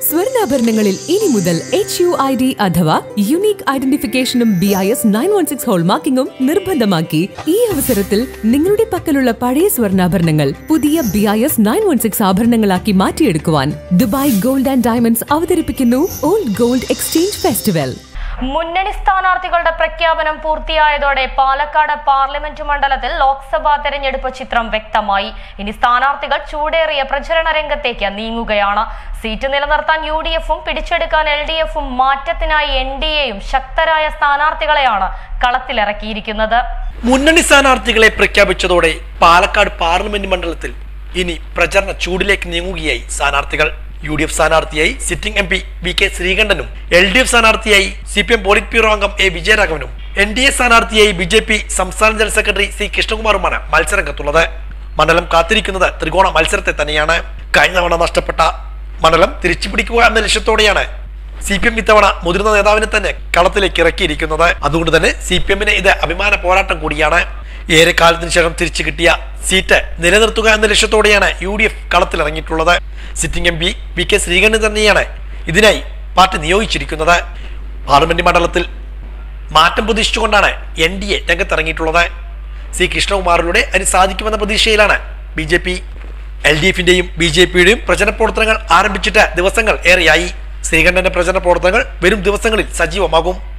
സ്വർണ്ണാഭരണങ്ങളിൽ ഇനി മുതൽ H U I D അഥവാ യുണീക് ഐഡന്റിഫിക്കേഷനും B I S nine one six ഹോൾമാർക്കിംഗും നിർബന്ധമാക്കി ഈ അവസരത്തിൽ നിങ്ങളുടെ പക്കലുള്ള പഴയ സ്വർണ്ണാഭരണങ്ങൾ പുതിയ B I S nine one six ആഭരണങ്ങളാക്കി മാറ്റിയെടുക്കുവാൻ ദുബായ് ഗോൾഡ് ആൻഡ് ഡയമണ്ട്സ് അവതരിപ്പിക്കുന്നു ഓൾഡ് ഗോൾഡ് എക്സ്ചേഞ്ച് ഫെസ്റ്റിവൽ മുന്നണി സ്ഥാനാർത്ഥികളുടെ പ്രഖ്യാപനം പൂർത്തിയായതോടെ പാലക്കാട് പാർലമെന്റ് മണ്ഡലത്തിൽ ലോക്സഭാ തെരഞ്ഞെടുപ്പ് ചിത്രം വ്യക്തമായി ഇനി സ്ഥാനാർത്ഥികൾ ചൂടേറിയ പ്രചരണ രംഗത്തേക്ക് നീങ്ങുകയാണ് സീറ്റ് നിലനിർത്താൻ യു ഡി എഫും പിടിച്ചെടുക്കാൻ എൽ ഡി എഫും മാറ്റത്തിനായി എൻ ഡി എയും ശക്തരായ സ്ഥാനാർത്ഥികളെയാണ് കളത്തിലിറക്കിയിരിക്കുന്നത് മുന്നണി സ്ഥാനാർത്ഥികളെ പ്രഖ്യാപിച്ചതോടെ പാലക്കാട് പാർലമെന്റ് മണ്ഡലത്തിൽ ഇനി പ്രചരണ ചൂടിലേക്ക് നീങ്ങുകയായി സ്ഥാനാർത്ഥികൾ യു ഡി എഫ് സ്ഥാനാർത്ഥിയായി sitting M P V K ശ്രീകണ്ഠനും എൽ ഡി എഫ് സ്ഥാനാർത്ഥിയായി C P M politburo അംഗം എ വിജയരാഘവനും എൻ ഡി എ സ്ഥാനാർത്ഥിയായി ബി ജെ പി സംസ്ഥാന ജനറൽ സെക്രട്ടറി സി കൃഷ്ണകുമാറുമാണ് മത്സരരംഗത്തുള്ളത് മണ്ഡലം കാത്തിരിക്കുന്നത് ത്രികോണ മത്സരത്തെ തന്നെയാണ് കഴിഞ്ഞ തവണ നഷ്ടപ്പെട്ട മണ്ഡലം തിരിച്ചു പിടിക്കുക എന്ന ലക്ഷ്യത്തോടെയാണ് സി പി എം ഇത്തവണ മുതിർന്ന നേതാവിനെ തന്നെ കളത്തിലേക്ക് ഇറക്കിയിരിക്കുന്നത് അതുകൊണ്ട് തന്നെ സി പി എമ്മിന് ഇത് അഭിമാന പോരാട്ടം കൂടിയാണ് ഏറെ കാലത്തിന് ശേഷം തിരിച്ചു കിട്ടിയ സീറ്റ് നിലനിർത്തുക എന്ന ലക്ഷ്യത്തോടെയാണ് യു ഡി എഫ് കളത്തിലിറങ്ങിയിട്ടുള്ളത് sitting M P V K ശ്രീകണ്ഠൻ തന്നെയാണ് ഇതിനായി പാർട്ടി നിയോഗിച്ചിരിക്കുന്നത് പാർലമെന്റ് മണ്ഡലത്തിൽ മാറ്റം പ്രതീക്ഷിച്ചുകൊണ്ടാണ് എൻ ഡി എ രംഗത്തിറങ്ങിയിട്ടുള്ളത് സി കൃഷ്ണകുമാറിലൂടെ അതിന് സാധിക്കുമെന്ന പ്രതീക്ഷയിലാണ് B J P L D എഫിന്റെയും ബി ജെ പിയുടെയും പ്രചരണ പ്രവർത്തനങ്ങൾ ആരംഭിച്ചിട്ട് ദിവസങ്ങൾ ഏറെയായി ശ്രീകണ്ഠന്റെ പ്രചരണ പ്രവർത്തനങ്ങൾ വരും ദിവസങ്ങളിൽ സജീവമാകും